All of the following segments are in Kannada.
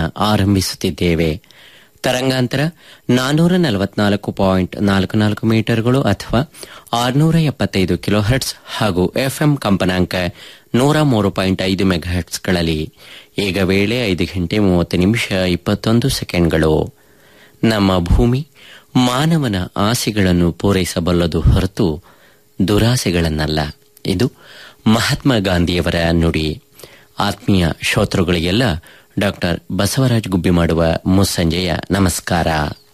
ಆರಂಭಿಸುತ್ತಿದ್ದೇವೆ ತರಂಗಾಂತರ ನಾನ್ನೂರ ನಲವತ್ನಾಲ್ಕು ಪಾಯಿಂಟ್ ನಾಲ್ಕು ನಾಲ್ಕು ಮೀಟರ್ಗಳು ಅಥವಾ ಆರುನೂರ ಎಪ್ಪತ್ತೈದು ಕಿಲೋಹರ್ಟ್ಸ್ ಹಾಗೂ ಎಫ್ಎಂ ಕಂಪನಾಂಕ ನೂರ ಮೂರು ಪಾಯಿಂಟ್ ಐದು ಮೆಗಾಹರ್ಟ್ಸ್ಗಳಲ್ಲಿ ಈಗ ವೇಳೆ ಐದು ಗಂಟೆ ಮೂವತ್ತು ನಿಮಿಷ ಇಪ್ಪತ್ತೊಂದು ಸೆಕೆಂಡ್ಗಳು ನಮ್ಮ ಭೂಮಿ ಮಾನವನ ಆಸೆಗಳನ್ನು ಪೂರೈಸಬಲ್ಲದು ಹೊರತು ದುರಾಸೆಗಳನ್ನಲ್ಲ ಇದು ಮಹಾತ್ಮ ಗಾಂಧಿಯವರ ನುಡಿ ಆತ್ಮೀಯ ಶ್ರೋತೃಗಳಿಗೆಲ್ಲ ಡಾಕ್ಟರ್ ಬಸವರಾಜ್ ಗುಬ್ಬಿ ಮಾಡುವ ಮುಸ್ಸಂಜೆಯ ನಮಸ್ಕಾರ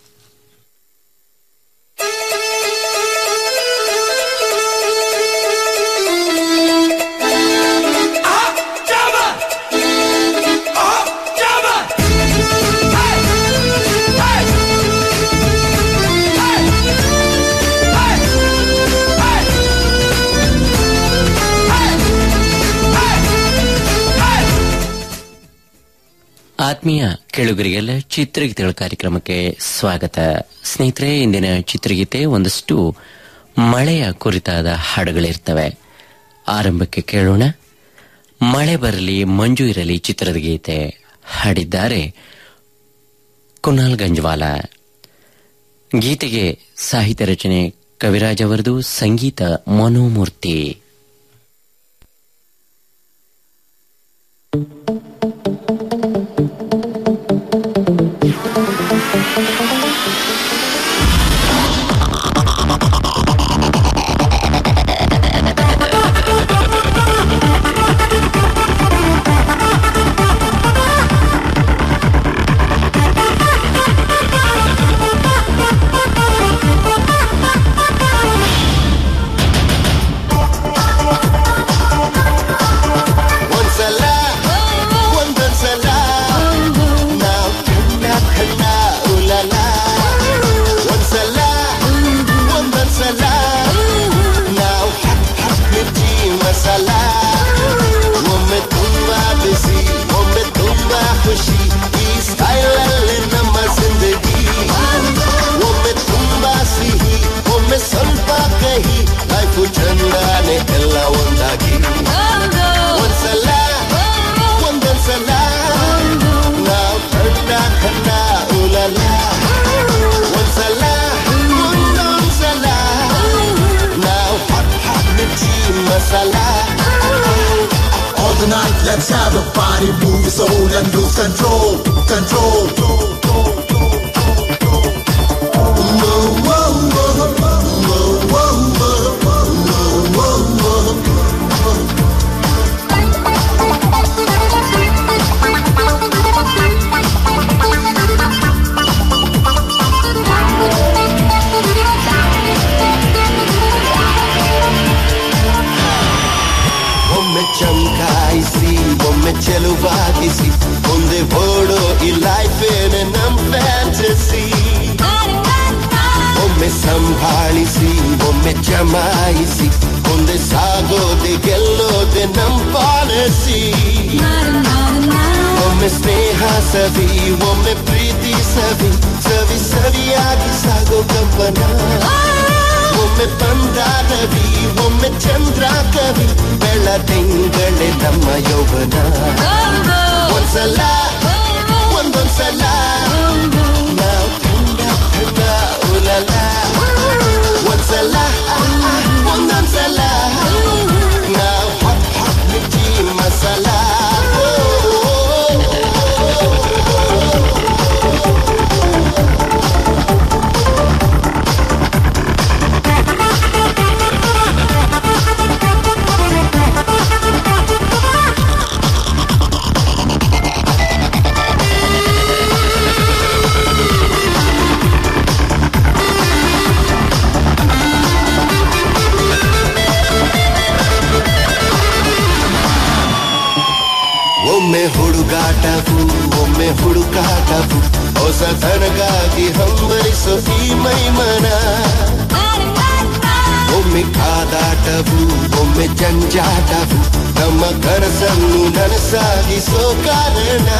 ಆತ್ಮೀಯ ಕೇಳುಗರಿಗೆಲ್ಲ ಚಿತ್ರಗೀತೆಗಳ ಕಾರ್ಯಕ್ರಮಕ್ಕೆ ಸ್ವಾಗತ ಸ್ನೇಹಿತರೆ ಇಂದಿನ ಚಿತ್ರಗೀತೆ ಒಂದಷ್ಟು ಮಳೆಯ ಕುರಿತಾದ ಹಾಡುಗಳಿರ್ತವೆ ಆರಂಭಕ್ಕೆ ಕೇಳೋಣ ಮಳೆ ಬರಲಿ ಮಂಜು ಇರಲಿ ಚಿತ್ರದ ಗೀತೆ ಹಾಡಿದ್ದಾರೆ ಕುನಾಲ್ ಗಂಜ್ವಾಲ ಗೀತೆಗೆ ಸಾಹಿತ್ಯ ರಚನೆ ಕವಿರಾಜ್ ಅವರದು ಸಂಗೀತ ಮನೋಮೂರ್ತಿ ಒಂದ್ಸಲ ಒಂದೊಂದ್ಸಲ ನಾವ್ ಕಣ್ಣ ಕಣ್ಣ ಉಲಲ ಒಂದ್ಸಲ ಒಂದೊಂದ್ಸಲ ನಾವ್ ಹಕ್ ಹಕ್ ಮಿರ್ಚಿ ಮಸಾಲ ಒಮ್ಮೆ ತುಂಬಾ ಬಿಸಿ ಒಮ್ಮೆ ತುಂಬಾ ಖುಷಿ ಈ ಸ್ಟೈಲಲ್ಲಿ ನಮ್ಮ ಜಿಂದಗಿ ಒಮ್ಮೆ ತುಂಬಾ ಸಿಹಿ ಒಮ್ಮೆ ಸ್ವಲ್ಪ ಕಹಿ ಲೈಫು ಚಂದಾನೆ ಎಲ್ಲ ಒಂದಾಗಿ ಒಂದ್ಸಲ ಒಂದೊಂದ್ಸಲ ನಾವ್ ಕಣ್ಣ ಕಣ್ಣ ಉಲಲ ಒಂದ್ಸಲ ಒಂದೊಂದ್ಸಲ ನಾವ್ ಹಟ್ ಹಟ್ ಮಿರ್ಚಿ masala All the night, let's have a party, move your soul and lose control, control. Whoa, whoa, whoa, whoa, whoa, whoa, whoa, whoa. ಒಮ್ಮೆ ಚಮಕಾಯಿಸಿ ಒಮ್ಮೆ ಚೆಲುವಾಗಿಸಿ ಮುಂದೆ ಓಡೋ ಈ ಲೈಫ್ ಏನೆ ನಮ್ ಫ್ಯಾಂಟಸಿ ಒಮ್ಮೆ ಸಂಭಾಳಿಸಿ ಒಮ್ಮೆ ಜಮಾಯಿಸಿ ಮುಂದೆ ಸಾಗೋದೆ ಗೆಲ್ಲೋದೆ ನಮ್ ಪಾಲಿಸಿ ಒಮ್ಮೆ ಸ್ನೇಹ ಸವಿ ಒಮ್ಮೆ ಪ್ರೀತಿ ಸವಿ ಸವಿ ಸವಿಯಾಗಿ ಸಾಗೋ ಕಂಪನ ಒಮ್ಮೆ ಬಂದ ರವಿ ಒಮ್ಮೆ ಚಂದ್ರ ಕವಿ ಬೆಳದಿಂಗಳೇ ನಮ್ಮ ಯೌವನ ಒಂದ್ಸಲ ಒಂದೊಂದ್ಸಲ ನಾವು ಕಂಡ ಕಂಡ ಉಲಲ ಒಂದ್ಸಲ ಒಂದೊಂದ್ಸಲ ನಾವು ಹಟ್ ಹಟ್ ಮಿರ್ಚಿ ಮಸಾಲ ಒಮ್ಮೆ ಹುಡುಗಾಟವು ಒಮ್ಮೆ ಹುಡುಕಾಟವು ಹೊಸ ತನಗಾಗಿ ಹಂಬಲಿಸೋ ಈ ಮೈಮನ ಒಮ್ಮೆ ಕಾದಾಟವು ಒಮ್ಮೆ ಜಂಜಾಟವು ನಮ್ಮ ಕನಸನ್ನು ನನಸಾಗಿಸೋ ಕಾರಣ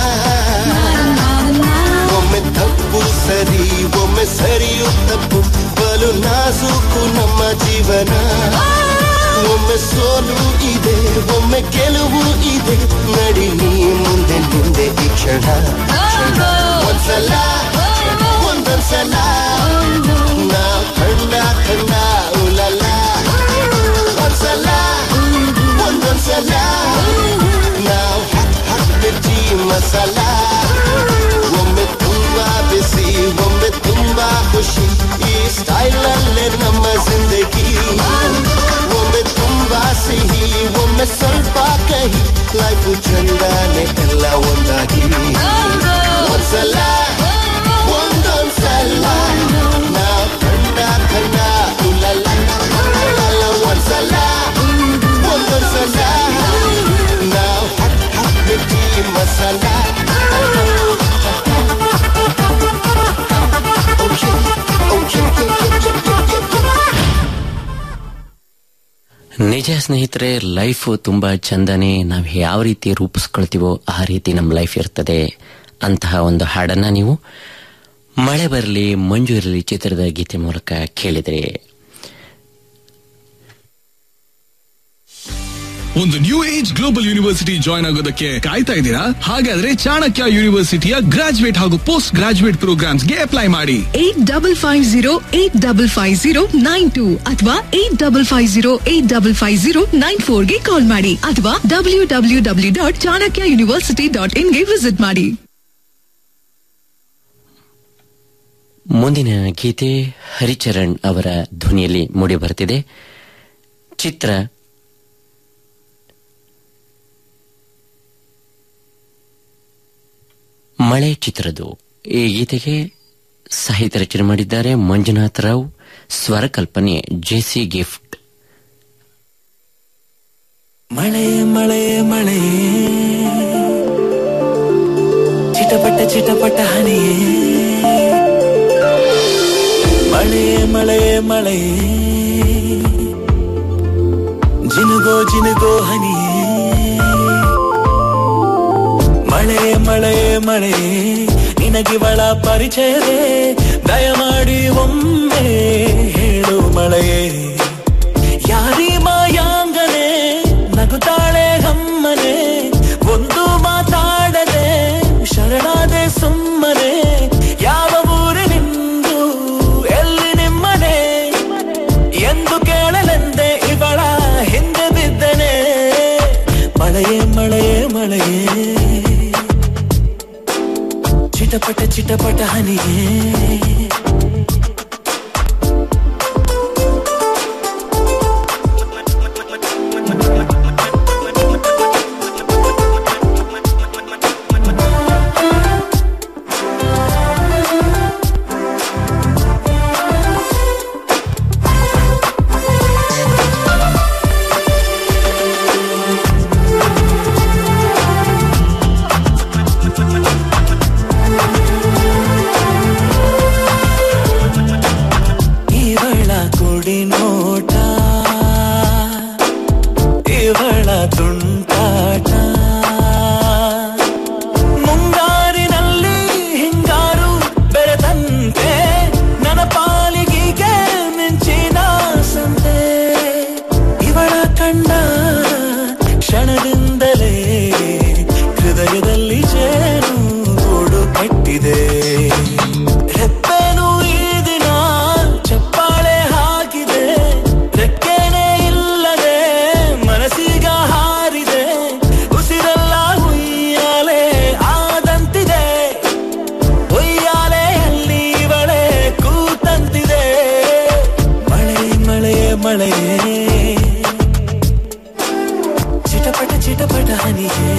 ಒಮ್ಮೆ ತಪ್ಪು ಸರಿ ಒಮ್ಮೆ ಸರಿಯು ತಪ್ಪು ಬಲು ನಾಜೂಕು ನಮ್ಮ ಜೀವನ ಒಮ್ಮೆ ಸೋಲು ಇದೆ ಒಮ್ಮೆ ಗೆಲುವು ಇದೆ ನಡಿ ನೀ ಮುಂದೆ ಮುಂದೆ ಈ ಕ್ಷಣ ಕ್ಷಣ ಒಂದ್ಸಲ ಒಂದೊಂದ್ಸಲ ನಾವ್ ಕಂಡ ಕಂಡ ಉಲಲ ಒಂದ್ಸಲ ಒಂದೊಂದ್ಸಲ ನಾವ್ ಹತ್ ಹತ್ ಮಿರ್ಚಿ ಮಸಾಲ ಒಮ್ಮೆ ತುಂಬಾ ಬಿಸಿ ಒಮ್ಮೆ ತುಂಬಾ ಖುಷಿ ಈ ಸ್ಟೈಲ್ ಅಲ್ಲೇ ನಮ್ಮ ಜಿಂದಗಿ ಒಮ್ಮೆ ತುಂಬಾ ಸಿಹಿ ಒಮ್ಮೆ ಸ್ವಲ್ಪ ಕಹಿ ಲೈಫ್ ಚಂದಾನೆ ಎಲ್ಲ ಒಂದಾಗಿ ಒಂದ್ಸಲ ಒಂದೊಂದ್ಸಲ ನಾವ್ ಕಂಡ ಕಂಡ ಉಲಲ ಉಲಲ ಒಂದ್ಸಲ ಒಂದೊಂದ್ಸಲ ನಾವ್ ಹತ್ ಹತ್ ಮಿರ್ಚಿ ಮಸಾಲ ನಿಜ ಸ್ನೇಹಿತರೆ ಲೈಫ್ ತುಂಬಾ ಚಂದನೆ ನಾವು ಯಾವ ರೀತಿ ರೂಪಿಸ್ಕೊಳ್ತೀವೋ ಆ ರೀತಿ ನಮ್ಮ ಲೈಫ್ ಇರ್ತದೆ ಅಂತಹ ಒಂದು ಹಾಡನ್ನ ನೀವು ಮಳೆ ಬರಲಿ ಮಂಜು ಇರಲಿ ಚಿತ್ರದ ಗೀತೆ ಮೂಲಕ ಕೇಳಿದ್ರಿ ಒಂದು new age global university join ಆಗೋದಕ್ಕೆ ಕಾಯ್ತಾ ಇದ್ದೀರಾ ಹಾಗಾದ್ರೆ ಚಾಣಕ್ಯ ಯೂನಿವರ್ಸಿಟಿಯ ಗ್ರಾಜುಯೇಟ್ ಹಾಗೂ ಪೋಸ್ಟ್ ಗ್ರಾಜುಯೇಟ್ ಪ್ರೋಗ್ರಾಮ್ಸ್ಗೆ ಅಪ್ಲೈ ಮಾಡಿ eight double five zero eight double five zero nine two ಅಥವಾ eight double five zero eight double five zero nine ಫೋರ್ಗೆ ಕಾಲ್ ಮಾಡಿ ಅಥವಾ W W W dot Chanakya university dot ಇನ್ಗೆ ವಿಸಿಟ್ ಮಾಡಿ ಮುಂದಿನ ಗೀತೆ ಹರಿಚರಣ್ ಅವರ ಧ್ವನಿಯಲ್ಲಿ ಮೂಡಿ ಬರ್ತಿದೆ ಚಿತ್ರ ಮಳೆ ಚಿತ್ರದ್ದು ಈ ಗೀತೆಗೆ ಸಾಹಿತ್ಯ ರಚನೆ ಮಾಡಿದ್ದಾರೆ ಮಂಜುನಾಥ್ ರಾವ್ ಸ್ವರ ಕಲ್ಪನೆ ಜೆಸಿ ಗಿಫ್ಟ್ ಮಳೆ ಮಳೆ ಮಳೆ ಚಿಟಪಟ ಚಿಟಪಟ ಹನಿಯೇ ಮಳೆ ಮಳೆ ಮಳೆ ಜಿನುಗೋ ಜಿನುಗೋ ಹನಿಯೇ ಮಳೆ ಮಳೆ ಮಳೆ ನಿನಗಿವಳ ಪರಿಚಯವೇ ದಯಮಾಡಿ ಒಮ್ಮೆ ಹೇಳು ಮಳೆಯೇ ಯಾರಿ ಮಾಯಾಂಗನೆ ನಗುತ್ತಾಳೆ ಗಮ್ಮನೆ ಒಂದು ಮಾತಾಡದೆ ಶರಣಾದೆ ಸುಮ್ಮನೆ ಯಾವ ಊರಿನಿಂದು ಎಲ್ಲಿ ನಿಮ್ಮನೆ ಎಂದು ಕೇಳಲೆಂದೆ ಇವಳ ಹಿಂದೆ ಬಿದ್ದನೆ ಮಳೆಯೇ ಮಳೆಯೇ ಮಳೆಯೇ ಚಿಟಪಟ ಚಿಟಪಟ ಹನಿಯೇ ಇವಳ ಕುಡಿ ನೋಟ ಇವಳ ತುಂಟಾಟ ಮುಂಗಾರಿನಲ್ಲಿ ಹಿಂಗಾರು ಬೆರೆತಂತೆ ನನ್ನ ಪಾಲಿಗೆ ಮಿಂಚಿನ ಸಂತೆ ಇವಳ ಕಂಡ ಕ್ಷಣದಿಂದಲೇ ಹೃದಯದಲ್ಲಿ ಜೇನು ಗೂಡು ಕಟ್ಟಿದೆ ಹೆಪ್ಪೇನು ಈ ದಿನ ಚಪ್ಪಾಳೆ ಹಾಕಿದೆ ರೆಕ್ಕೇನೆ ಇಲ್ಲದೆ ಮನಸ್ಸಿಗ ಹಾರಿದೆ ಉಸಿರೆಲ್ಲ ಹುಯ್ಯಾಲೆ ಆದಂತಿದೆ ಉಯ್ಯಾಲೆಯಲ್ಲಿ ಇವಳೆ ಕೂತಂತಿದೆ ಮಳೆ ಮಳೆ ಮಳೆ ಚಿಟಪಟ ಚಿಟಪಟ ಹನಿಯೇ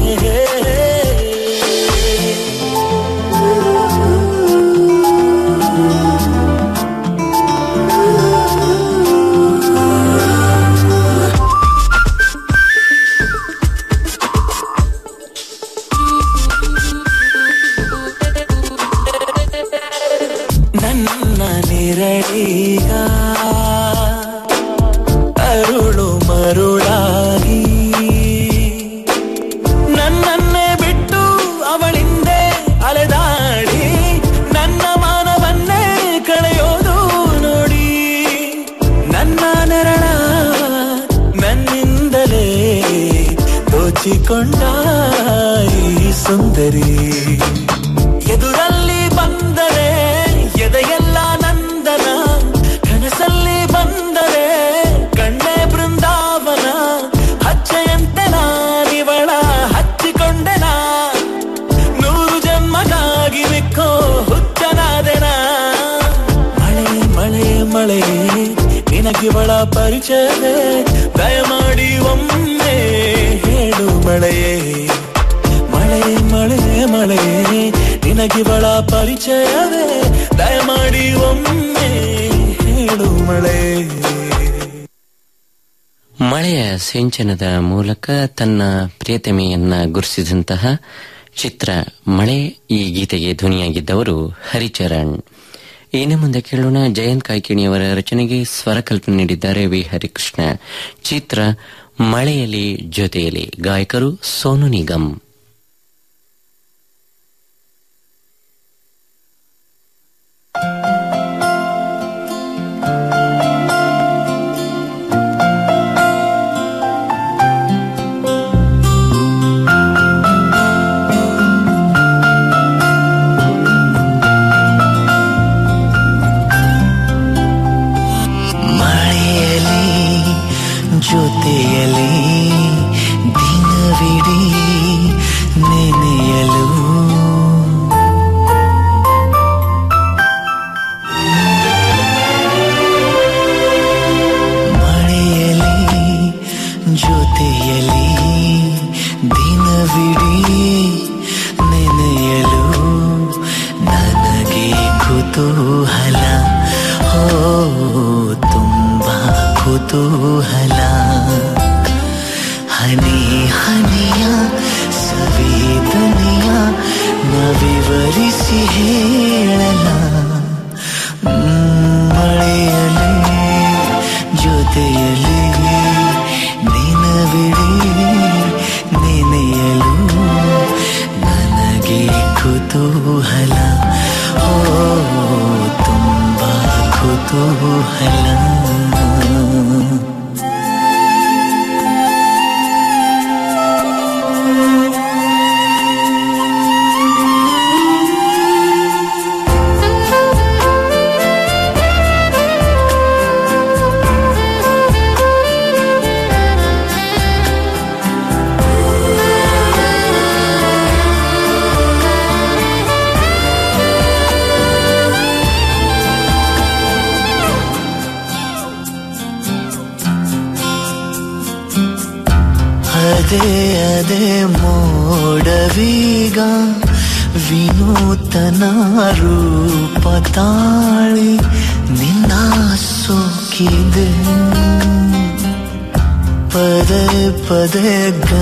ನನ್ನ ನಿರಳೀಗ ಅರುಳು ಮರುಳಾಗಿ ನನ್ನನ್ನೇ ಬಿಟ್ಟು ಅವಳಿಂದೆ ಅಲೆದಾಡಿ ನನ್ನ ಮಾನವನ್ನೇ ಕಳೆಯೋದು ನೋಡಿ ನನ್ನ ನೆರಳ ನನ್ನಿಂದಲೇ ದೋಚಿಕೊಂಡ ಈ ಸುಂದರಿ ಎದುರಲ್ಲಿ ನಿನಗಿವಳ ಪರಿಚಯವೇ ದಯಮಾಡಿ ಒಮ್ಮೆ ಹೇಳು ಮಳೆಯೇ ಮಳೆ ಮಳೆ ಮಳೆ ನಿನಗಿವಳ ಪರಿಚಯವೇ ದಯಮಾಡಿ ಒಮ್ಮೆ ಹೇಳು ಮಳೆ ಮಳೆಯ ಸಿಂಚನದ ಮೂಲಕ ತನ್ನ ಪ್ರಿಯತಮೆಯನ್ನ ಗುರುಸಿದಂತಹ ಚಿತ್ರ ಮಳೆ ಈ ಗೀತೆಗೆ ಧ್ವನಿಯಾಗಿದ್ದವರು ಹರಿಚರಣ್ ಇನ್ನು ಮುಂದೆ ಕೇಳೋಣ ಜಯಂತ್ ಕಾಯ್ಕಿಣಿಯವರ ರಚನೆಗೆ ಸ್ವರಕಲ್ಪನೆ ನೀಡಿದ್ದಾರೆ ವಿ ಹರಿಕೃಷ್ಣ ಚಿತ್ರ ಮಳೆಯಲ್ಲಿ ಜೊತೆಯಲ್ಲಿ ಗಾಯಕರು ಸೋನು ನಿಗಮ್ ಮಳೆಯಲಿ ಜೊತೆಯಲಿ ದಿನವಿಡೀ ನೆನೆಯಲು ಮಳೆಯಲಿ ಜೊತೆಯಲಿ ದಿನವಿಡೀ ನೆನೆಯಲು ನನಗೆ ಕುತೂಹಲ ಹೋ ತುಂಬ ಕುತೂಹಲ ಹನಿ ಹನಿಯ ಸವೇದನೆಯ ನವಿವರಿಸಿ ಹೇಳಲ ಹ್ಮ್, ಮಳೆಯಲಿ ಜೊತೆಯಲಿ ದಿನವಿಡೀ ನೆನೆಯಲು ನನಗೆ ಕುತೂಹಲ ಓ ತುಂಬ ಕುತೂಹಲ ಅದೇ ಅದೇ ಮೋಡವೀಗ ವಿನೂತನ ರೂಪ ತಾಳಿ ನಿನ್ನ ಸೋಕಿದೆ ಪದೇ ಪದೇ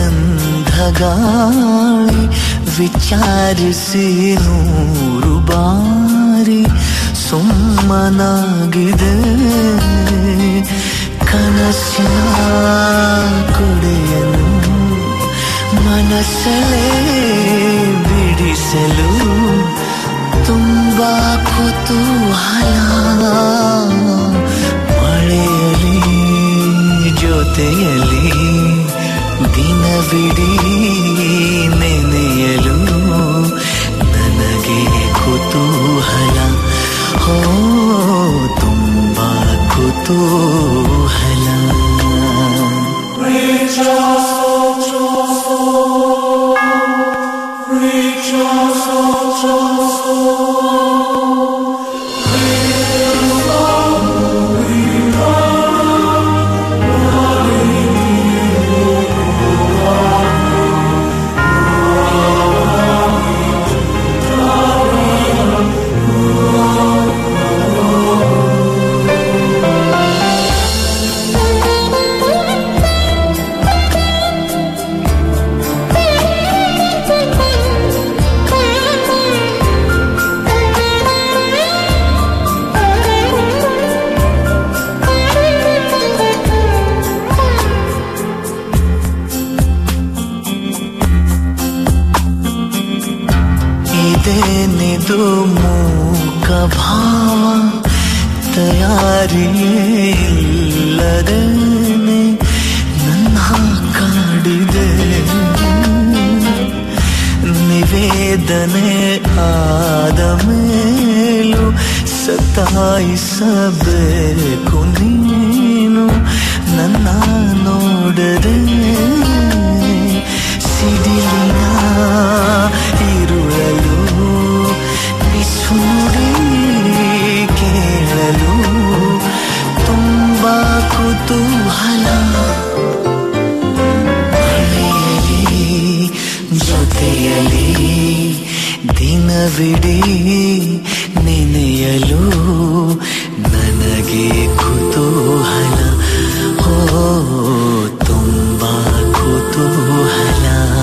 ಗಂಧಗಾಳಿ ವಿಚಾರಿಸಿ ನೂರು ಬಾರಿ ಸುಮ್ಮನಾಗಿದೆ ಕನಸಿನ ಕೊಡೆಯನು ಮನಸ್ಸಲೇ ಬಿಡಿಸಲು ತುಂಬ ಕುತೂಹಲ ಮಳೆಯಲಿ ಜೊತೆಯಲಿ ದಿನವಿಡೀ ನೆನೆಯಲು ನನಗೆ ಕುತೂಹಲ ಹೋ ತುಂಬ ಕುತೂಹಲ ಇದೇನಿದು ಮೂಕ ಭಾವ ತಯಾರಿಯೇ ಇಲ್ಲದೇನೆ ನನ್ನ ಕಾಡಿದೆ ನಿವೇದನೆ ಆದ ಮೇಲೂ ಸತಾಯಿಸಬೇಕು ನೀನು ನನ್ನ ನೋಡದೆ ಸಿಡಿಲಿನ ಇರುಳಲು ಬಿಸುಡಿ ಕೇಳಲು ತುಂಬ ದಿನವಿಡೀ ನೆನೆಯಲು ನನಗೆ ಕುತೂಹಲ ಓ ತುಂಬಾ ಕುತೂಹಲ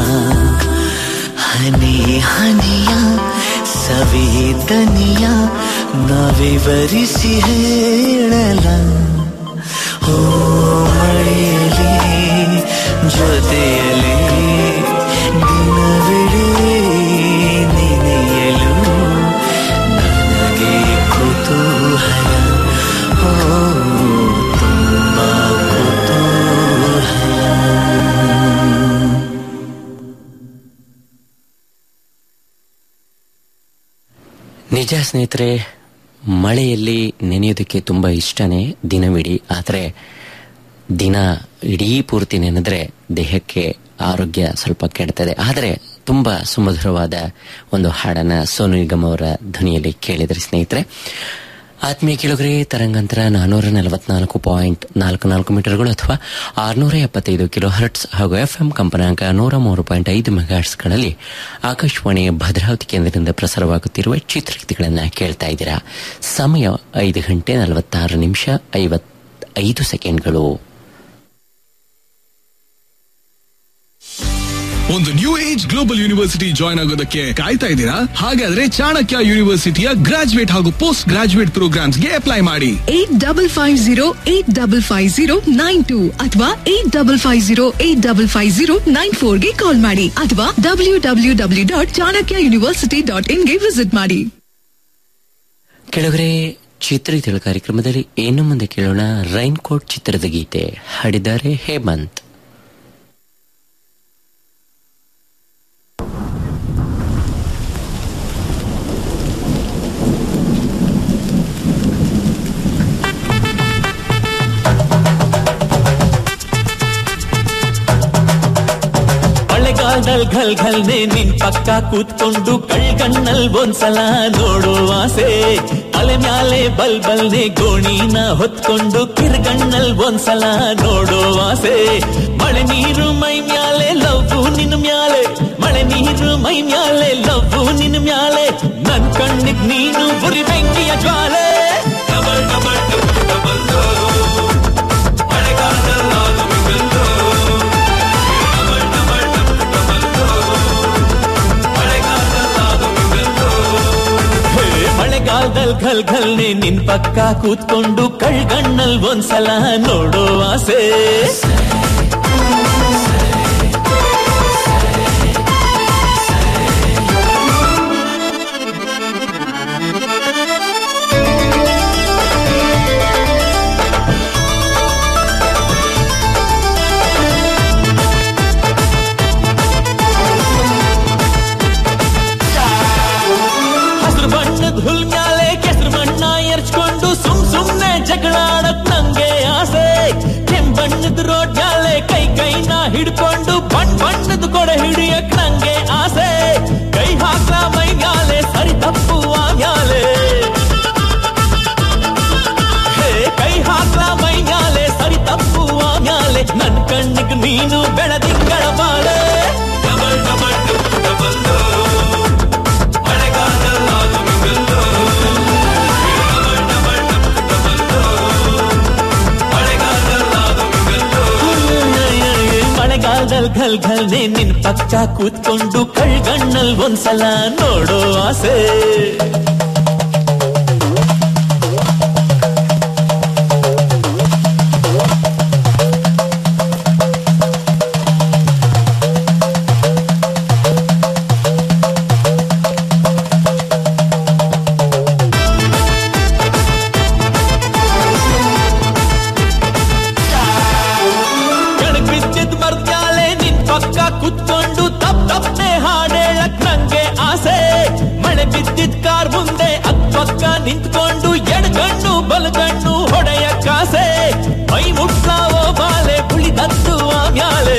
ಹನಿ ಹನಿಯ ಸವಿದನಿಯ ನವಿವರಿಸಿ ಹೇಳಲ ಓ ಮಳೆಯಲಿ ಜೊತೆಯಲಿ ದಿನವಿಡೀ ನೆನೆಯಲು ನನಗೆ ಕುತೂಹಲ ಓ ತುಂಬಾ ಕುತೂಹಲ ನಿಜ ಸ್ನೇಹಿತರೆ ಮಳೆಯಲ್ಲಿ ನೆನೆಯೋದಕ್ಕೆ ತುಂಬಾ ಇಷ್ಟನೇ ದಿನವಿಡೀ ಆದರೆ ದಿನ ಇಡೀ ಪೂರ್ತಿ ನೆನೆದ್ರೆ ದೇಹಕ್ಕೆ ಆರೋಗ್ಯ ಸ್ವಲ್ಪ ಕೆಡ್ತದೆ ಆದರೆ ತುಂಬಾ ಸುಮಧುರವಾದ ಒಂದು ಹಾಡನ್ನ ಸೋನು ನಿಗಮ್ ಅವರ ಧ್ವನಿಯಲ್ಲಿ ಕೇಳಿದ್ರಿ ಸ್ನೇಹಿತರೆ ಆತ್ಮೀಯ ಕೇಳುಗರೆ ತರಂಗಾಂತರ ನಾನೂರ ನಲವತ್ನಾಲ್ಕು ಪಾಯಿಂಟ್ ನಾಲ್ಕು ನಾಲ್ಕು ಮೀಟರ್ಗಳು ಅಥವಾ ಆರುನೂರ ಎಪ್ಪತ್ತೈದು ಕಿಲೋ ಹರ್ಟ್ಸ್ ಹಾಗೂ ಎಫ್ಎಂ ಕಂಪನಾಂಕ ನೂರ ಮೂರು ಪಾಯಿಂಟ್ ಐದು ಮೆಗಾಹರ್ಟ್ಸ್ಗಳಲ್ಲಿ ಆಕಾಶವಾಣಿ ಭದ್ರಾವತಿ ಕೇಂದ್ರದಿಂದ ಪ್ರಸಾರವಾಗುತ್ತಿರುವ ಚಿತ್ರಗೀತೆಗಳನ್ನು ಕೇಳ್ತಾ ಇದ್ದೀರಾ ಸಮಯ ಐದು ಗಂಟೆ ನಲವತ್ತಾರು ನಿಮಿಷ ಐವತ್ತೈದು ಸೆಕೆಂಡ್ಗಳು ಒಂದು new age global university join ಆಗೋದಕ್ಕೆ ಕಾಯ್ತಾ ಇದ್ದೀರಾ ಹಾಗಾದ್ರೆ ಚಾಣಕ್ಯ ಯೂನಿವರ್ಸಿಟಿಯ ಗ್ರಾಜುಯೇಟ್ ಹಾಗೂ ಪೋಸ್ಟ್ ಗ್ರಾಜುಯೇಟ್ ಪ್ರೋಗ್ರಾಮ್ಸ್ಗೆ ಅಪ್ಲೈ ಮಾಡಿ eight double five zero eight double five zero nine two ಅಥವಾ eight double five zero eight double five zero nine ಫೋರ್ಗೆ ಕಾಲ್ ಮಾಡಿ ಅಥವಾ W W W dot Chanakya university dot ಇನ್ಗೆ ವಿಸಿಟ್ ಮಾಡಿ ಕೆಳಗರೆ ಚಿತ್ರಗೀತೆಗಳ ಕಾರ್ಯಕ್ರಮದಲ್ಲಿ ಏನು ಮುಂದೆ ಕೇಳೋಣ ರೈನ್ ಕೋಟ್ ಚಿತ್ರದ ಗೀತೆ ಹಾಡಿದ್ದಾರೆ ಹೇಮಂತ್ ಮಳೆಗಾಲದಲ್ ಘಲ್ ಘಲ್ನೆ ನಿನ್ ಪಕ್ಕ ಕೂತ್ಕೊಂಡು ಕಳ್ಗಣ್ಣಲ್ ಒಂದ್ಸಲ ನೋಡೋ ಆಸೆ ತಲೆ ಮ್ಯಾಲೆ ಬಲ್ ಬಲ್ನೆ ಗೋಣಿನ ಹೊತ್ಕೊಂಡು ಕಿರ್ಗಣ್ಣಲ್ ಒಂದ್ಸಲ ನೋಡೋ ಆಸೆ ಮಳೆ ನೀರು ಮೈ ಮ್ಯಾಲೆ ಲವ್ವು ನಿನ್ ಮ್ಯಾಲೆ ಮಳೆ ನೀರು ಮೈ ಮ್ಯಾಲೆ ಲವ್ವು ನಿನ್ ಮ್ಯಾಲೆ ನನ್ ಕಣ್ಣಿಗ್ ನೀನು ಬುರಿ ಬೆಂಕಿಯ ಜ್ವಾಲೆ ಡಬಲ್ ಡಬಲ್ ಡಬಲ್ ಮಳೆಗಾಲದಲ್ಲಿ ನಾನು ಮಿಂಗಲ್ಲು. ಹೇ, ಮಳೆಗಾಲದಲ್ ಘಲ್ ಘಲ್ನೆ ನಿನ್ ಪಕ್ಕ ಕೂತ್ಕೊಂಡು ಕಳ್ಗಣ್ಣಲ್ ಒಂದ್ಸಲ ನೋಡೋ ಆಸೆ ಹಸಿರು ಬಣ್ಣದ ಹುಲ್ ಮ್ಯಾಲೆ ಕೆಸರು ಮಣ್ಣ ಎರ್ಚ್ಕೊಂಡು ಸುಮ್ ಸುಮ್ನೆ ಜಗಳಾಡಕ್ ನಂಗೆ ಆಸೆ ಕೆಂಪ್ ಬಣ್ಣದ ರೋಡ್ ಮ್ಯಾಲೆ ಕೈ ಕೈನ ಹಿಡ್ಕೊಂಡು ಬಣ್ಣ ಬಣ್ಣದ ಕೊಡೆ ಹಿಡಿಯಕ್ ನಂಗೆ ಆಸೆ ಕೈ ಹಾಕ್ಲ ಮೈ ಮ್ಯಾಲೆ ಸರಿ ತಪ್ಪುವ ಮ್ಯಾಲೆ ಹೇ, ಕೈ ಹಾಕ್ಲ ಮೈ ಮ್ಯಾಲೆ ಸರಿ ತಪ್ಪುವ ಮ್ಯಾಲೆ ನನ್ ಕಣ್ಣಿಗ್ ನೀನು ಬೆಳದಿಂಗಳ ಬಾಳೆ ಡಬಲ್ ಡಬಲ್ ಡಬಲ್ ಮಳೆಗಾಲದಲ್ಲಿ ಘಲ್ ಘಲ್ನೆ ನಿನ್ ಪಕ್ಕ ಕೂತ್ಕೊಂಡು ಕಳ್ಗಣ್ಣಲ್ ಒಂದ್ಸಲ ನೋಡೋ ಆಸೆ ಕೆಳಗ್ ಬಿದ್ದಿದ್ ಮರ್ತ್ಯಾಲೆ ನಿನ್ ಪಕ್ಕ ಕುತ್ಕೊಂಡು ತಪ್ ತಪ್ಪನೆ ಹಾಡೇಳಕ್ ನಂಗೆ ಆಸೆ ಮಳೆ ಬಿದ್ದಿದ್ ಕಾರ್ ಮುಂದೆ ಅಕ್ಕಪಕ್ಕ ನಿಂತ್ಕೊಂಡು ಎಡಗಣ್ಣು ಬಲಗಣ್ಣು ಹೊಡೆಯಕ್ಕಾಸೆ ಮೈ ಮುಟ್ಲಾವೋ ಬಾಲೆ ಉಳಿದದ್ದು ಮ್ಯಾಲೆ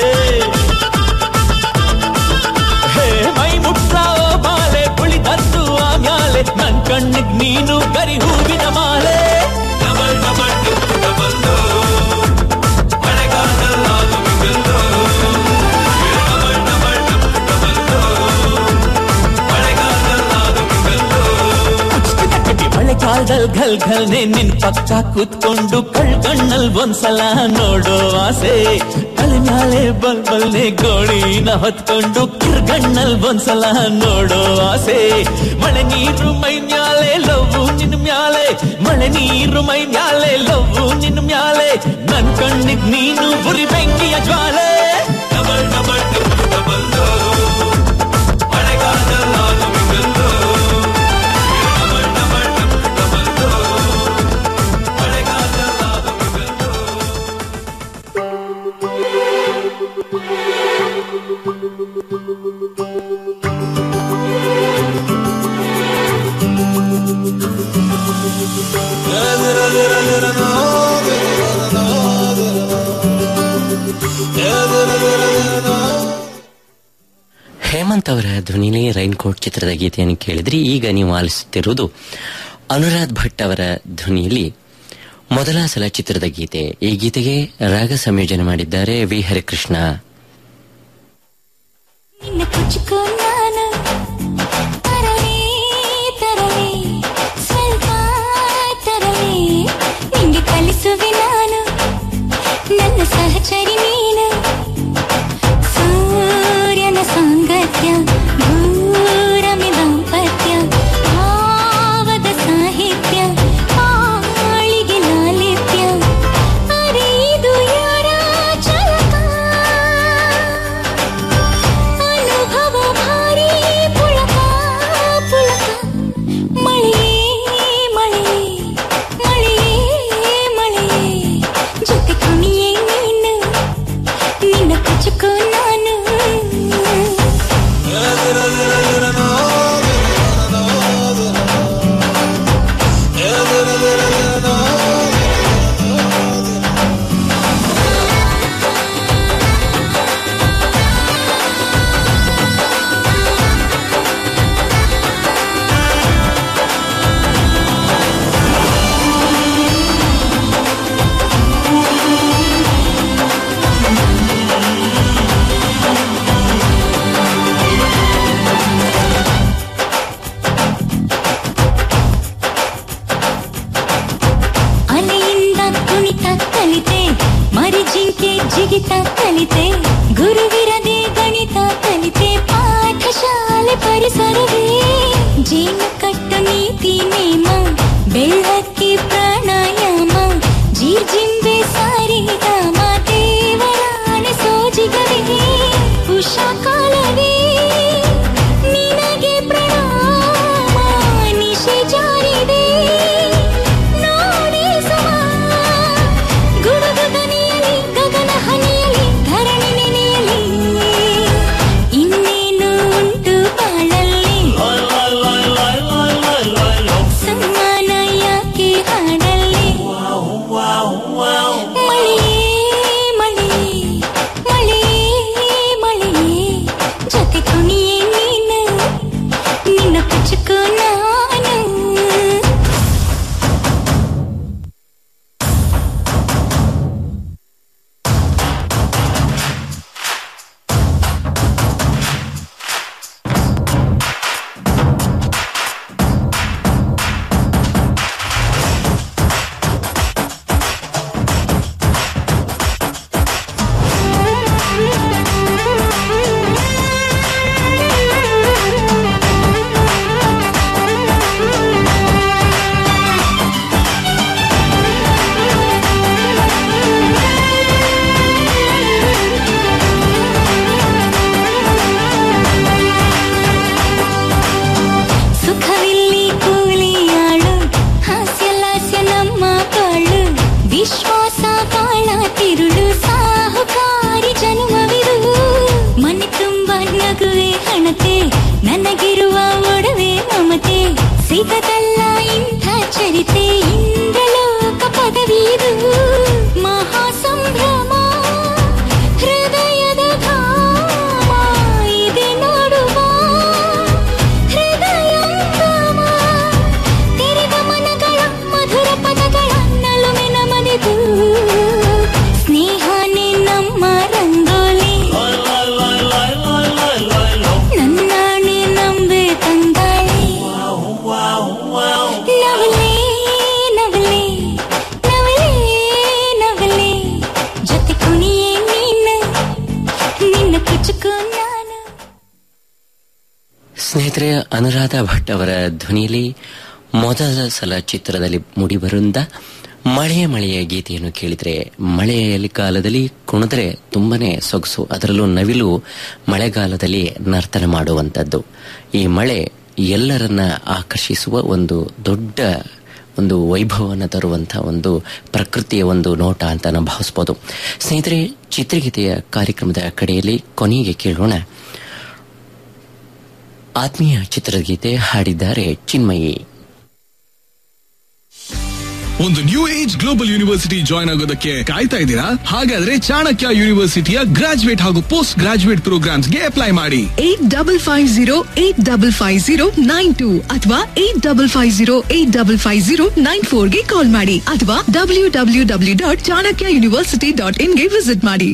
ಹೇ ಮೈ ಮುಟ್ಲಾವೋ ಬಾಲೆ ಉಳಿದದ್ದು ಮ್ಯಾಲೆ ನನ್ ಕಣ್ಣಿಗ್ ನೀನು ಗರಿ ಹೂವಿನ ಮಾಲೆ ಡಬಲ್ ಡಬಲ್ ಡಬಲ್ ಮಳೆಗಾಲದಲ್ಲಿ ಘಲ್ ಘಲ್ನೆ ನಿನ್ ಪಕ್ಕ ಕೂತ್ಕೊಂಡು ಕಳ್ಕಣ್ಣಲ್ ಒಂದ್ಸಲ ನೋಡೋ ಆಸೆ ತಲೆ ಮ್ಯಾಲೆ ಬಲ್ ಬಲ್ನೆ ಗೋಳಿನ ಹೊತ್ಕೊಂಡು ಕಿರ್ಗಣ್ಣಲ್ ಒಂದ್ಸಲ ನೋಡೋ ಆಸೆ ಮಳೆ ನೀರು ಮೈ ಮ್ಯಾಲೆ ಲವ್ವು ನಿನ್ ಮ್ಯಾಲೆ ಮಳೆ ನೀರು ಮೈ ಮ್ಯಾಲೆ ಲವ್ವು ನಿನ್ ಮ್ಯಾಲೆ ನನ್ ಕಣ್ಣಿಗ್ ನೀನು ಬುರಿ ಬೆಂಕಿಯ ಜ್ವಾಲೆ ಡಬಲ್ ಡಬಲ್ ಡಬಲ್ ಡಬಲ್ ಮಳೆಗಾಲದಲ್ಲಿ ನಾನು mingle. Double double double double ಮಳೆಗಾಲದಲ್ಲಿ ನಾನು ಮಿಂಗಲ್ಲು. ಹೇಮಂತ್ ಅವರ ಧ್ವನಿಲಿ ರೈನ್ ಕೋಟ್ ಚಿತ್ರದ ಗೀತೆಯನ್ನು ಕೇಳಿದ್ರಿ ಈಗ ನೀವು ಆಲಿಸುತ್ತಿರುವುದು ಅನುರಾಧ್ ಭಟ್ ಅವರ ಧ್ವನಿಯಲ್ಲಿ ಮೊದಲ ಸಲ ಚಿತ್ರದ ಗೀತೆ ಈ ಗೀತೆಗೆ ರಾಗ ಸಂಯೋಜನೆ ಮಾಡಿದ್ದಾರೆ ವಿ ಹರಿಕೃಷ್ಣ ನಿನ್ನ ಕುಚ್ಚುಕೋ ನಾನು ತರಲೇ ತರಲೇ ಸ್ವಲ್ಪ ತರಲೇ ನಿಂಗೆ ಕಲಿಸುವೆ ನಾನು ನನ್ನ ಸಹಚರಿ ನೀನು ಸೂರ್ಯನ ಸಾಂಗತ್ಯ ಭೂರಮೆ ದಾಂಪತ್ಯ ಭಾವದ ಸಾಹಿತ್ಯ ಆಳಿಗೆ ಲಾಲಿತ್ಯ ಅರಿದು ಯಾರ ಚಲಕ ಅನುಭವ ಭಾರಿ ಪುಳಕ ಪುಳಕ ಮಳೆಯೇ ಮಳೆಯೇ ಮಳೆಯೇ ಮಳೆಯೇ ಜೊತೆ ಕುಣಿಯೇ ನೀನು ನಿನ್ನ ಕುಚುಕೋ ನಾನು ಅಲೆಯಿಂದ ಕುಣಿತ ಕಲಿತೆ ಮರಿಜಿಂಕೆ ಜಿಗಿತ ಕಲಿತೆ ಗುರುವಿರದೆ ಗಣಿತ ಕಲಿತೆ ಪಾಠಶಾಲೆ ಪರಿಸರವೇ ಜೇನು ಕಟ್ಟು ನೀತಿ ನೇಮ ಬೆಳ್ಳಕ್ಕೆ ಪ್ರಾಣಾಯಾಮ ಜೀರ್ಜಿಂಬೆ ಸಾರಿದಾಮ ದೇವರಾಣೆ ಸೋಜಿಗವೇ ಉಷಾ ಕಾಲವೇ ನಿನಗೆ ಪ್ರಣಾಮ ನಿಶೆ ಜಾರಿದೆ ನೋಡಿ ಸುಮ ಗುಡುಗು ದನಿಯಲಿ ಗಗನ ಹನಿಯಲಿ ಧರಣಿ ನೆನೆಯಲಿ ಇನ್ನೇನು ಉಂಟು ಬಾಳಲ್ಲಿ ಸಮ್ಮಾನ ಯಾಕೆ ಹಾಡಲ್ಲಿ ಮಳೆಯೇ ಮಳೆಯೇ ಮಳೆಯೇ ಮಳೆಯೇ ಜೊತೆ ಕುಣಿಯೇ ನೀನು ನಿನ್ನ ಕುಚುಕು ನಾನು ಸುಖವಿಲ್ಲಿ ಕೂಲಿಯಾಳು ಹಾಸ್ಯ ಲಾಸ್ಯ ನಮ್ಮ ಕಾಳು ವಿಶ್ವಾಸ ಕಾಳ ತಿರುಳು ಸಾಹುಕಾರಿ ಜನ್ಮವಿದು ಮನೆ ತುಂಬ ನಗುವೆ ಹಣತೆ ನನಗಿರುವ ಒಡವೆ ಮಮತೆ ಸಿಗದಲ್ಲ ಇಂಥ ಚರಿತೆ ಇಂದ್ರಲೋಕ ಪದವಿದು ಮಹಾ ಸಂಭ್ರಮ ಹೃದಯದ ಧಾಮ ಇದೆ ನೋಡುವ ಹೃದಯಂಗಮ ತೆರೆದ ಮನಗಳ ಮಧುರ ಪದಗಳ ನಲುಮೆ ನಮನಿದು ಸ್ನೇಹನೇ ನಮ್ಮ ರಂಗೋಲಿ ನನ್ನಾಣೆ ನಂಬೆ ತಂಗಾಳಿ ನವಲೇ ಅನುರಾಧ ಭಟ್ ಅವರ ಧ್ವನಿಯಲ್ಲಿ ಮೊದಲ ಸಲ ಚಿತ್ರದಲ್ಲಿ ಮೂಡಿಬರುವಂತ ಮಳೆಯ ಮಳೆಯ ಗೀತೆಯನ್ನು ಕೇಳಿದ್ರೆ ಮಳೆಯಲ್ಲಿ ಕಾಲದಲ್ಲಿ ಕುಣಿದ್ರೆ ತುಂಬಾನೇ ಸೊಗಸು ಅದರಲ್ಲೂ ನವಿಲು ಮಳೆಗಾಲದಲ್ಲಿ ನರ್ತನ ಮಾಡುವಂಥದ್ದು ಈ ಮಳೆ ಎಲ್ಲರನ್ನ ಆಕರ್ಷಿಸುವ ಒಂದು ದೊಡ್ಡ ಒಂದು ವೈಭವವನ್ನು ತರುವಂತಹ ಒಂದು ಪ್ರಕೃತಿಯ ಒಂದು ನೋಟ ಅಂತ ನಾವು ಭಾವಿಸ್ಬೋದು ಸ್ನೇಹಿತರೆ ಚಿತ್ರಗೀತೆಯ ಕಾರ್ಯಕ್ರಮದ ಕಡೆಯಲ್ಲಿ ಕೊನೆಗೆ ಕೇಳೋಣ ಆತ್ಮೀಯ ಚಿತ್ರಗೀತೆ ಹಾಡಿದ್ದಾರೆ ಚಿನ್ಮಯಿ ಒಂದು new age global university join ಆಗೋದಕ್ಕೆ ಕಾಯ್ತಾ ಇದ್ದೀರಾ ಹಾಗಾದ್ರೆ ಚಾಣಕ್ಯ ಯೂನಿವರ್ಸಿಟಿಯ ಗ್ರಾಜುಯೇಟ್ ಹಾಗೂ ಪೋಸ್ಟ್ ಗ್ರಾಜುಯೇಟ್ ಪ್ರೋಗ್ರಾಮ್ಸ್ಗೆ ಅಪ್ಲೈ ಮಾಡಿ eight double five zero eight double five zero nine two ಅಥವಾ eight double five zero eight double five zero nine ಫೋರ್ಗೆ ಕಾಲ್ ಮಾಡಿ ಅಥವಾ W W W dot Chanakya university dot ಇನ್ಗೆ ವಿಸಿಟ್ ಮಾಡಿ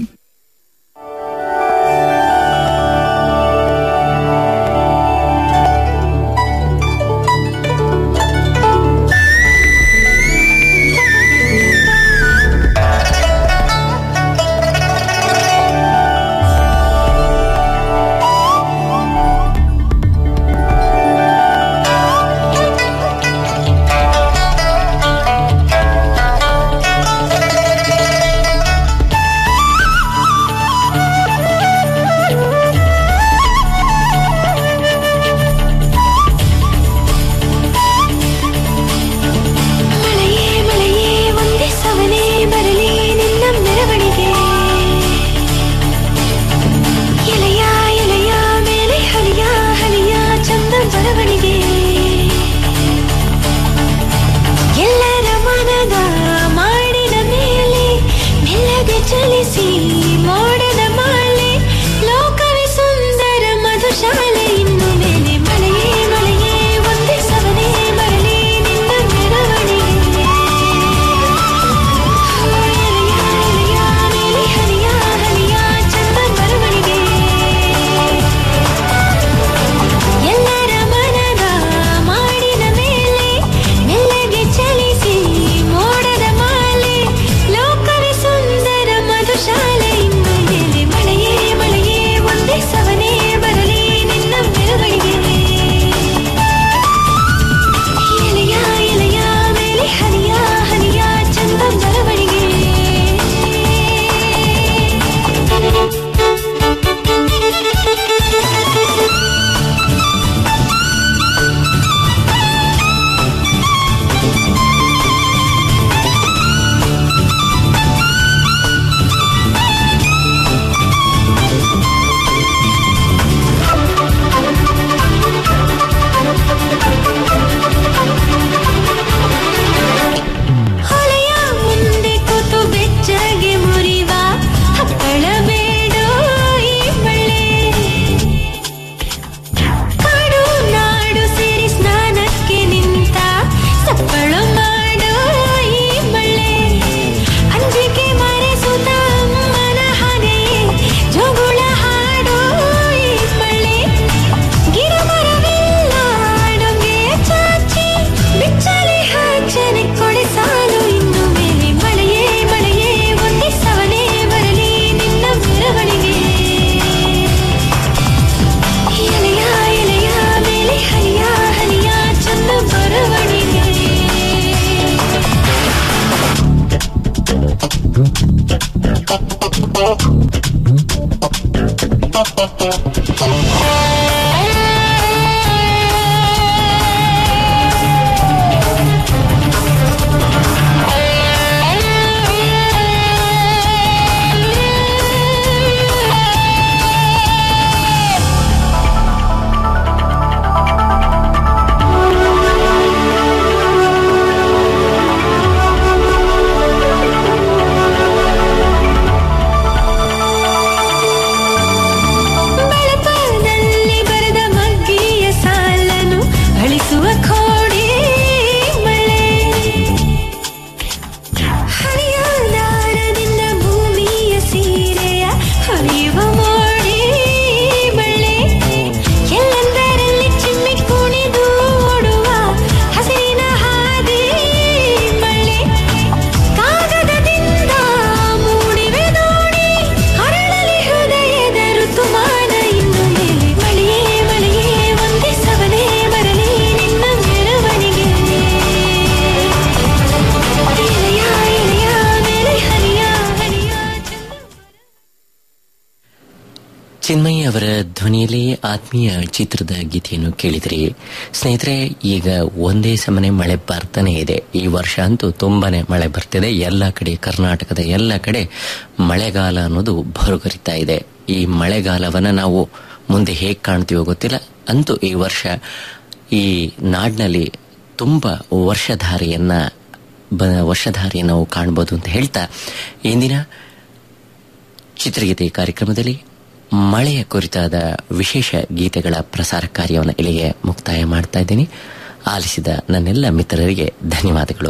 ಮಳೆಯೇ ಮಳೆಯೇ ಒಂದೇ ಸವನೇ ಬರಲಿ ನಿನ್ನ ಮೆರವಣಿಗೆ ಎಲೆಯ ಎಲೆಯ ಮೇಲೆ ಹಳಿಯ ಹಳಿಯ ಚಂದ ಬರವಣಿಗೆ ಎಲ್ಲರ ಮನದ ಮಾಡಿದ ಮೇಲೆ ಮೆಲ್ಲಗೆ ಚಲಿಸಿ ಮೋಡದ ಮಾಲೆ ಲೋಕವೇ ಸುಂದರ ಮಧುಶಾಲೆ ಇನ್ನು ಮೇಲೆ ಮಳೆಯೇ ಮಳೆಯೇ ಒಂದೇ ಸವನೇ ಬರಲಿ ನಿನ್ನ ಮೆರವಣಿಗೆ ಎಲೆಯ ಎಲೆಯ ಮೇಲೆ ಹನಿಯ ಹನಿಯ ಚಂದ ಬರವಣಿಗೆ ಎಲ್ಲರ ಮನದ ಮಾಡಿದ ಮೇಲೆ ಮೆಲ್ಲಗೆ ಚಲಿಸಿ ಮೋಡದ ಮಾಲೆ ಲೋಕವೇ ಸುಂದರ ಮಧುಶಾಲೆ ಇನ್ನು ಮೇಲೆ ಮಳೆಯೇ ಮಳೆಯೇ ಒಂದೇ ಸವನೇ ಬರಲಿ ನಿನ್ನ ಮೆರವಣಿಗೆ ಎಲೆಯ ಎಲೆಯ ಮೇಲೆ ಹನಿಯ ಹನಿಯ ಚಂದ ಬರವಣಿಗೆ ಹೊಳೆಯ ಮುಂದೆ ಕೂತು ಬೆಚ್ಚಗೆ ಮುರಿವ ಹಪ್ಪಳ ಬೇಡೋ ಈ ಬಳ್ಳೆ ಕಾಡು ನಾಡು ಸೇರಿ ಸ್ನಾನಕ್ಕೆ ನಿಂತ ಸಪ್ಪಳು ಮಾಡೋ ಈ ಬಳ್ಳೆ ಅಂಜಿಕೆ ಮರೆಸುತ್ತ ಅಮ್ಮನ ಹನೆಯೇ ಜೋಗುಳ ಹಾಡೋ ಈ ಬಳ್ಳೆ ಗಿಡ ಮರವೆಲ್ಲ ಡೊಂಗೆಯ ಚಾಚಿ ಬಿಚ್ಚಲೆ ಹಾಚನೆ ಕೊಡೆ ಸಾಲು ಇನ್ನು ಮೇಲೆ ಮಳೆಯೇ ಮಳೆಯೇ ಒಂದೇ ಸವನೇ ಬರಲಿ ನಿನ್ನ ಮೆರವಣಿಗೆ ಎಲೆಯ ಎಲೆಯ ಮೇಲೆ ಹನಿಯ ಹನಿಯ ಚಂದ ಬರವಣಿಗೆ ಿ ಅವರ ಧ್ವನಿಯಲ್ಲಿ ಆತ್ಮೀಯ ಚಿತ್ರದ ಗೀತೆಯನ್ನು ಕೇಳಿದ್ರಿ ಸ್ನೇಹಿತರೆ ಈಗ ಒಂದೇ ಸಮನೆ ಮಳೆ ಬರ್ತಾನೆ ಇದೆ ಈ ವರ್ಷ ಅಂತೂ ತುಂಬಾನೇ ಮಳೆ ಬರ್ತಿದೆ ಎಲ್ಲ ಕಡೆ ಕರ್ನಾಟಕದ ಎಲ್ಲ ಕಡೆ ಮಳೆಗಾಲ ಅನ್ನೋದು ಭರುಗರಿತಾ ಇದೆ ಈ ಮಳೆಗಾಲವನ್ನ ನಾವು ಮುಂದೆ ಹೇಗೆ ಕಾಣ್ತೀವೋ ಗೊತ್ತಿಲ್ಲ ಅಂತೂ ಈ ವರ್ಷ ಈ ನಾಡಿನಲ್ಲಿ ತುಂಬಾ ವರ್ಷಧಾರಿಯನ್ನ ಬ- ವರ್ಷಧಾರಿಯನ್ನು ನಾವು ಕಾಣಬಹುದು ಅಂತ ಹೇಳ್ತಾ ಇಂದಿನ ಚಿತ್ರಗೀತೆ ಕಾರ್ಯಕ್ರಮದಲ್ಲಿ ಮಳೆಯ ಕುರಿತಾದ ವಿಶೇಷ ಗೀತೆಗಳ ಪ್ರಸಾರ ಕಾರ್ಯವನ್ನು ಇಲ್ಲಿಗೆ ಮುಕ್ತಾಯ ಮಾಡ್ತಾ ಇದ್ದೀನಿ ಆಲಿಸಿದ ನನ್ನೆಲ್ಲ ಮಿತ್ರರಿಗೆ ಧನ್ಯವಾದಗಳು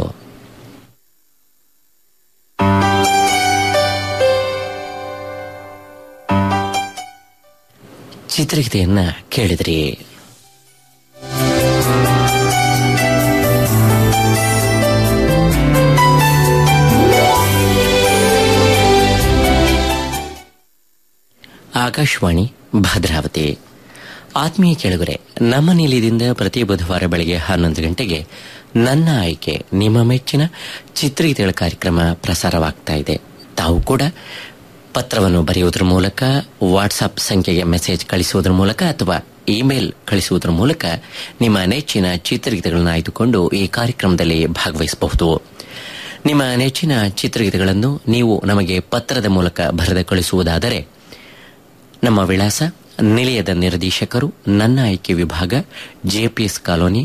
ಚಿತ್ರಗೀತೆಯನ್ನ ಕೇಳಿದ್ರಿ ಆಕಾಶವಾಣಿ ಭದ್ರಾವತಿ ಆತ್ಮೀಯ ಕೆಳಗರೆ ನಮ್ಮ ನಿಲಯದಿಂದ ಪ್ರತಿ ಬುಧವಾರ ಬೆಳಗ್ಗೆ ಹನ್ನೊಂದು ಗಂಟೆಗೆ ನನ್ನ ಆಯ್ಕೆ ನಿಮ್ಮ ಮೆಚ್ಚಿನ ಚಿತ್ರಗೀತೆಗಳ ಕಾರ್ಯಕ್ರಮ ಪ್ರಸಾರವಾಗ್ತಾ ಇದೆ ತಾವು ಕೂಡ ಪತ್ರವನ್ನು ಬರೆಯುವುದರ ಮೂಲಕ ವಾಟ್ಸಪ್ ಸಂಖ್ಯೆಗೆ ಮೆಸೇಜ್ ಕಳಿಸುವುದರ ಮೂಲಕ ಅಥವಾ ಇಮೇಲ್ ಕಳಿಸುವುದರ ಮೂಲಕ ನಿಮ್ಮ ನೆಚ್ಚಿನ ಚಿತ್ರಗೀತೆಗಳನ್ನು ಆಯ್ದುಕೊಂಡು ಈ ಕಾರ್ಯಕ್ರಮದಲ್ಲಿ ಭಾಗವಹಿಸಬಹುದು ನಿಮ್ಮ ನೆಚ್ಚಿನ ಚಿತ್ರಗೀತೆಗಳನ್ನು ನೀವು ನಮಗೆ ಪತ್ರದ ಮೂಲಕ ಬರೆದು ಕಳಿಸುವುದಾದರೆ ನಮ್ಮ ವಿಳಾಸ ನಿಲಯದ ನಿರ್ದೇಶಕರು ನನ್ನ ಆಯ್ಕೆ ವಿಭಾಗ ಜೆಪಿಎಸ್ ಕಾಲೋನಿ